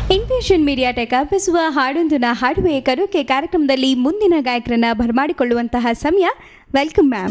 Infusion media tech ಅರ್ಪಿಸುವ ಹಾಡೊಂದನ್ನ ಹಾಡುವೆ ಕರುಕೆ ಕಾರ್ಯಕ್ರಮದಲ್ಲಿ ಮುಂದಿನ ಗಾಯಕರನ್ನ ಬರಮಾಡಿಕೊಳ್ಳುವಂತಹ ಸಮಯ ವೆಲ್ಕಮ್ ಮ್ಯಾಮ್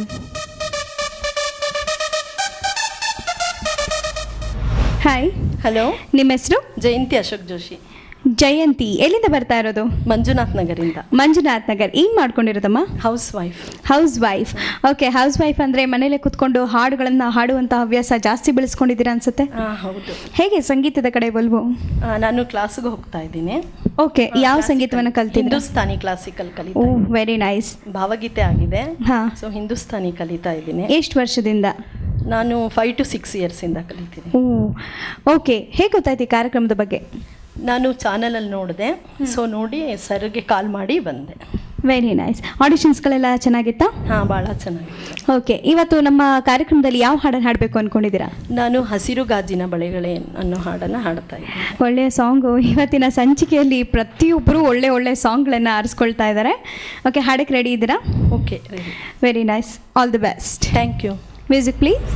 ಹಾಯ್ ಹಲೋ ನಿಮ್ಮ ಹೆಸರು ಜಯಂತಿ ಅಶೋಕ್ ಜೋಶಿ ಜಯಂತಿ ಎಲ್ಲಿಂದ ಬರ್ತಾ ಇರೋದು ಮಂಜುನಾಥ್ ನಗರಿಂದ ಮಂಜುನಾಥ್ ನಗರ್ ಏನು ಮಾಡ್ಕೊಂಡಿರೋದಮ್ಮ housewife housewife okay housewife ಅಂದರೆ ಮನೇಲೆ ಕುತ್ಕೊಂಡು ಹಾಡುಗಳನ್ನು ಹಾಡುವಂಥ ಹವ್ಯಾಸ ಜಾಸ್ತಿ ಬೆಳೆಸ್ಕೊಂಡಿದ್ದೀರಾ ಅನ್ಸುತ್ತೆ ಹೌದು ಹೇಗೆ ಸಂಗೀತದ ಕಡೆ ಒಲ್ವು ಆ, ನಾನು ಕ್ಲಾಸ್ಗೆ ಹೋಗ್ತಾ ಇದ್ದೀನಿ ಓಕೆ ಯಾವ ಸಂಗೀತವನ್ನು ಕಲ್ತಿದ್ರು ಹಿಂದೂಸ್ತಾನಿ ಕ್ಲಾಸಿಕಲ್ ಓ ಕಲಿತಾ ಇದ್ದೀನಿ. ವೆರಿ ನೈಸ್ ಭಾವಗೀತೆ ಆಗಿದೆ ಹಾಂ ಸೊ ಹಿಂದೂಸ್ತಾನಿ ಕಲಿತಾ ಇದ್ದೀನಿ ಎಷ್ಟು ವರ್ಷದಿಂದ ನಾನು ಫೈವ್ ಟು ಸಿಕ್ಸ್ ಇಯರ್ಸಿಂದ ಕಲಿತೀನಿ ಓ ಓಕೆ ಹೇಗೆ ಗೊತ್ತಾಯ್ತು ಈ ಕಾರ್ಯಕ್ರಮದ ಬಗ್ಗೆ ನಾನು ಚಾನಲಲ್ಲಿ ನೋಡಿದೆ ಸೊ ನೋಡಿ ಸರ್ಗೆ ಕಾಲ್ ಮಾಡಿ ಬಂದೆ ವೆರಿ ನೈಸ್ ಆಡಿಷನ್ಸ್ಗಳೆಲ್ಲ ಚೆನ್ನಾಗಿತ್ತಾ ಹಾಂ ಭಾಳ ಚೆನ್ನಾಗಿತ್ತು ಓಕೆ ಇವತ್ತು ನಮ್ಮ ಕಾರ್ಯಕ್ರಮದಲ್ಲಿ ಯಾವ ಹಾಡನ್ನು ಹಾಡಬೇಕು ಅಂದ್ಕೊಂಡಿದ್ದೀರಾ ನಾನು ಹಸಿರು ಗಾಜಿನ ಬಳೆಗಳೇ ಅನ್ನೋ ಹಾಡನ್ನು ಹಾಡ್ತಾ ಇದ್ದೀನಿ ಒಳ್ಳೆಯ ಸಾಂಗು ಇವತ್ತಿನ ಸಂಚಿಕೆಯಲ್ಲಿ ಪ್ರತಿಯೊಬ್ಬರು ಒಳ್ಳೆ ಒಳ್ಳೆ ಸಾಂಗ್ಗಳನ್ನು ಆರಿಸ್ಕೊಳ್ತಾ ಇದ್ದಾರೆ ಓಕೆ ಹಾಡಕ್ಕೆ ರೆಡಿ ಇದ್ದೀರಾ okay ready very nice all the best thank you music please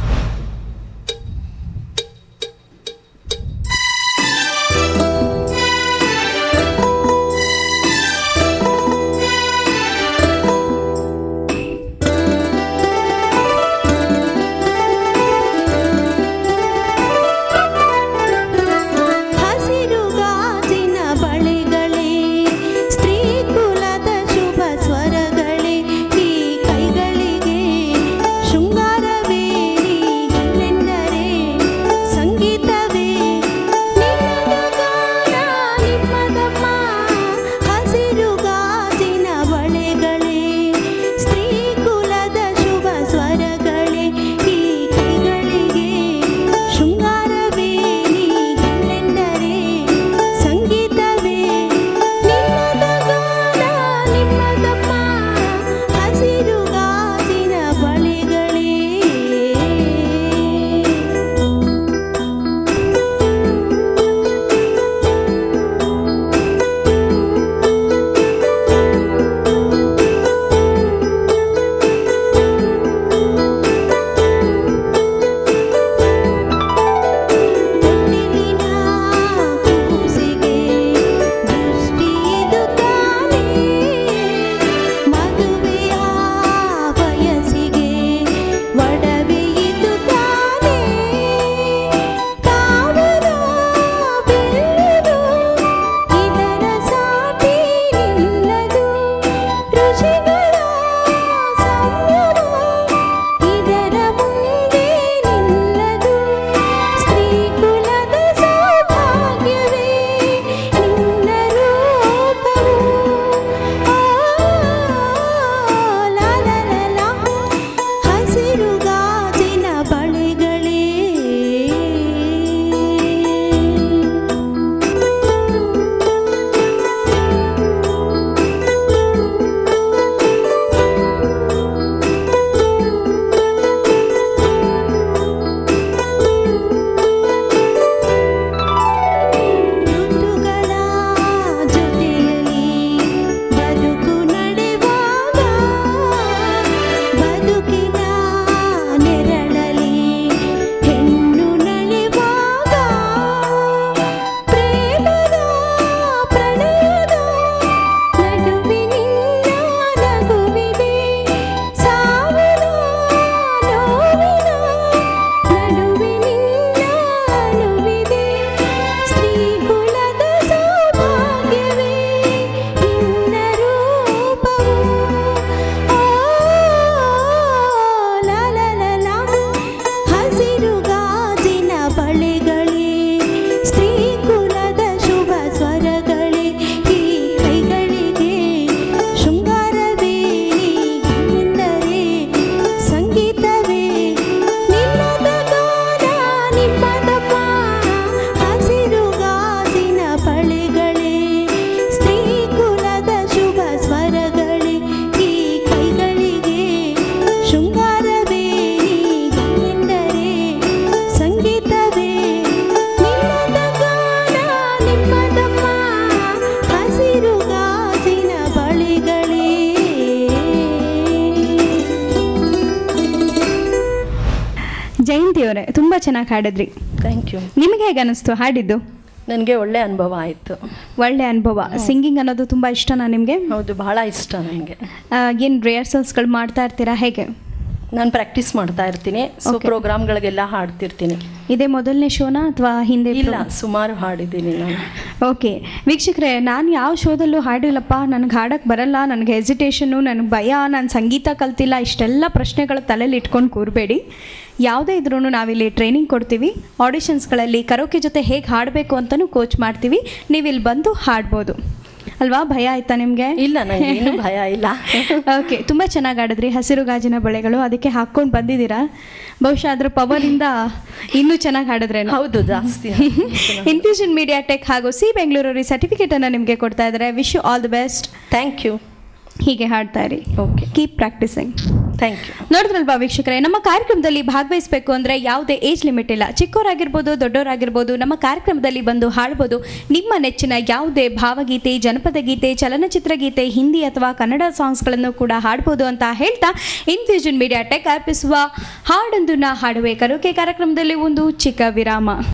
ಹಸಿರು ಗಾಜಿನ ಬಳೆಗಳೇ ಸ್ತ್ರೀ ಕುಲದ ಶುಭ ಸ್ವರಗಳೇ ಈ ಕೈಗಳಿಗೆ ಶೃಂಗಾರವೇ ನೀನೆಂದರೆ ಸಂಗೀತವೇ ನಿನ್ನದ ಗಾನ ನಿಮ್ಮದಮ್ಮ ಹಸಿರು ಗಾಜಿನ ಬಳೆಗಳೇ ಸ್ತ್ರೀ ಕುಲದ ಶುಭ ಸ್ವರಗಳೇ ಈ ಕೈಗಳಿಗೆ ಶೃಂಗಾರವೇ ನೀನೆಂದರೆ ಸಂಗೀತವೇ ನಿನ್ನದ ಗಾನ ನಿಮ್ಮದಮ್ಮ ಹಸಿರು ಗಾಜಿನ ಬಳೆಗಳೇ ತೊಟ್ಟಿಲಿನ ಕೂಸಿಗೆ ದೃಷ್ಟಿಯಿದು ತಾನೇ ಮದುವೆಯ ವಯಸ್ಸಿಗೆ ಒಡವೆಯಿದು ತಾನೇ ಕಾವಲು ಬೆಲ್ಲದು ಇದರ ಸಾಟಿ ನಿಲ್ಲದು ಋಷಿಗಳ ಸಂಯಮ ಇದರ ಮುಂದೆ ನಿಲ್ಲದು ಸ್ತ್ರೀ ಕುಲದ ಸೌಭಾಗ್ಯವೇ ನಿನ್ನ ರೂಪವು ಆ, ಲಾ ಲಾ ಲಾ ಲಾ, ಹಸಿರು ಗಾಜಿನ ಬಳೆಗಳೇ ಋತುಗಳ ಜೊತೆಯಲ್ಲಿ ಬದುಕು ನಡೆವಾಗ ಬದುಕಿನ ನೆರಳಲಿ ಹೆಣ್ಣು ನಲಿವಾಗ ಪ್ರೇಮದ ಪ್ರಣಯದ ನಡುವಿನಿಂದ ನಗುವಿದೆ ಸಾವಿನ ನೋವಿನ ನಡುವಿನಿಂದ ಅಳುವಿದೆ ಸ್ತ್ರೀ ಕುಲದ ಸೌಭಾಗ್ಯವೇ ನಿನ್ನ ರೂಪವು ಆ, ಲಾ ಲಾ ಲಾ ಲಾ, ಹಸಿರು ಗಾಜಿನ ಬಳೆಗಳೇ ಸ್ತ್ರೀ ಕುಲದ ಶುಭ ಸ್ವರಗಳೇ ಈ ಕೈಗಳಿಗೆ ಶೃಂಗಾರವೇ ನೀನೆಂದರೆ ಸಂಗೀತವೇ ನಿನ್ನದ ಗಾನ ನಿಮ್ಮದಮ್ಮ ಹಸಿರು ಗಾಜಿನ ಬಳೆಗಳೇ ಸ್ತ್ರೀ ಕುಲದ ಶುಭ ಸ್ವರಗಳೇ ಈ ಕೈಗಳಿಗೆ ಶೃಂಗಾರವೇ ನೀನೆಂದರೆ ಸಂಗೀತವೇ ನಿನ್ನದ ಗಾನ ನಿಮ್ಮದಮ್ಮ ಹಸಿರು ಗಾಜಿನ ಬಳೆಗಳೇ ಜಯಂತಿ ಅವರೇ ತುಂಬ ಚೆನ್ನಾಗಿ ಹಾಡಿದ್ರಿ ಥ್ಯಾಂಕ್ ಯು ನಿಮಗೆ ಹೇಗೆ ಅನಿಸ್ತು ಹಾಡಿದ್ದು ನನಗೆ ಒಳ್ಳೆ ಅನುಭವ ಆಯಿತು ಒಳ್ಳೆ ಅನುಭವ ಸಿಂಗಿಂಗ್ ಅನ್ನೋದು ತುಂಬ ಇಷ್ಟನಾ ನಿಮಗೆ ಹೌದು ಬಹಳ ಇಷ್ಟ ನನಗೆ ಏನು ರಿಹರ್ಸಲ್ಸ್ಗಳು ಮಾಡ್ತಾ ಇರ್ತೀರಾ ಹೇಗೆ ನಾನು ಪ್ರಾಕ್ಟೀಸ್ ಮಾಡ್ತಾ ಇರ್ತೀನಿ ಸೊ Okay. ಪ್ರೋಗ್ರಾಮ್ಗಳಿಗೆಲ್ಲ ಹಾಡ್ತಿರ್ತೀನಿ ಇದೇ ಮೊದಲನೇ ಶೋನಾ ಅಥವಾ ಹಿಂದೆ ಇಲ್ಲ ಸುಮಾರು ಹಾಡಿದ್ದೀನಿ ನಾನು ಓಕೆ ವೀಕ್ಷಕರೇ ನಾನು ಯಾವ ಶೋದಲ್ಲೂ ಹಾಡಿಲ್ಲಪ್ಪ ನನಗೆ ಹಾಡಕ್ಕೆ ಬರಲ್ಲ ನನಗೆ ಹೆಸಿಟೇಷನ್ನು ನನಗೆ ಭಯ ನಾನು ಸಂಗೀತ ಕಲ್ತಿಲ್ಲ ಇಷ್ಟೆಲ್ಲ ಪ್ರಶ್ನೆಗಳ ತಲೆಯಲ್ಲಿ ಇಟ್ಕೊಂಡು ಕೂರಬೇಡಿ ಯಾವುದೇ ಇದ್ರೂ ನಾವಿಲ್ಲಿ ಟ್ರೈನಿಂಗ್ ಕೊಡ್ತೀವಿ ಆಡಿಷನ್ಸ್ಗಳಲ್ಲಿ ಕರೋಕೆ ಜೊತೆ ಹೇಗೆ ಹಾಡಬೇಕು ಅಂತಲೂ ಕೋಚ್ ಮಾಡ್ತೀವಿ ನೀವು ಇಲ್ಲಿ ಬಂದು ಹಾಡ್ಬೋದು ಅಲ್ವಾ ಭಯ ಆಯ್ತಾ ನಿಮಗೆ ಇಲ್ಲ ನನಗೆ ಏನು ಭಯ ಇಲ್ಲ ಓಕೆ ತುಂಬ ಚೆನ್ನಾಗಿ ಆಡಿದ್ರಿ ಹಸಿರು ಗಾಜಿನ ಬಳೆಗಳು ಅದಕ್ಕೆ ಹಾಕ್ಕೊಂಡು ಬಂದಿದ್ದೀರಾ ಬಹುಶಃ ಅದರ ಪವರಿಂದ ಇನ್ನೂ ಚೆನ್ನಾಗಿ ಹಾಡಿದ್ರೇನು ಹೌದು ಜಾಸ್ತಿ ಇನ್ಫ್ಯೂಷನ್ ಮೀಡಿಯಾ ಟೆಕ್ ಹಾಗೂ ಸಿ ಬೆಂಗಳೂರಲ್ಲಿ ಸರ್ಟಿಫಿಕೇಟ್ ಅನ್ನು ನಿಮಗೆ ಕೊಡ್ತಾ ಇದ್ದಾರೆ wish you all the best thank you ಹೀಗೆ ಹಾಡ್ತಾ ಇರಿ okay keep practising thank you ನೋಡಿದ್ರಲ್ವಾ ವೀಕ್ಷಕರೇ ನಮ್ಮ ಕಾರ್ಯಕ್ರಮದಲ್ಲಿ ಭಾಗವಹಿಸಬೇಕು ಅಂದರೆ ಯಾವುದೇ ಏಜ್ ಲಿಮಿಟ್ ಇಲ್ಲ ಚಿಕ್ಕವರಾಗಿರ್ಬೋದು ದೊಡ್ಡವರಾಗಿರ್ಬೋದು ನಮ್ಮ ಕಾರ್ಯಕ್ರಮದಲ್ಲಿ ಬಂದು ಹಾಡ್ಬೋದು ನಿಮ್ಮ ನೆಚ್ಚಿನ ಯಾವುದೇ ಭಾವಗೀತೆ ಜನಪದ ಗೀತೆ ಚಲನಚಿತ್ರ ಗೀತೆ ಹಿಂದಿ ಅಥವಾ ಕನ್ನಡ ಸಾಂಗ್ಸ್ಗಳನ್ನು ಕೂಡ ಹಾಡ್ಬೋದು ಅಂತ ಹೇಳ್ತಾ ಇನ್ಫ್ಯೂಷನ್ ಮೀಡಿಯಾ ಟೆಕ್ ಅರ್ಪಿಸುವ ಹಾಡೊಂದು ನಾ ಹಾಡುವೆ ಕರೋಕೆ ಕಾರ್ಯಕ್ರಮದಲ್ಲಿ ಒಂದು ಚಿಕ್ಕ ವಿರಾಮ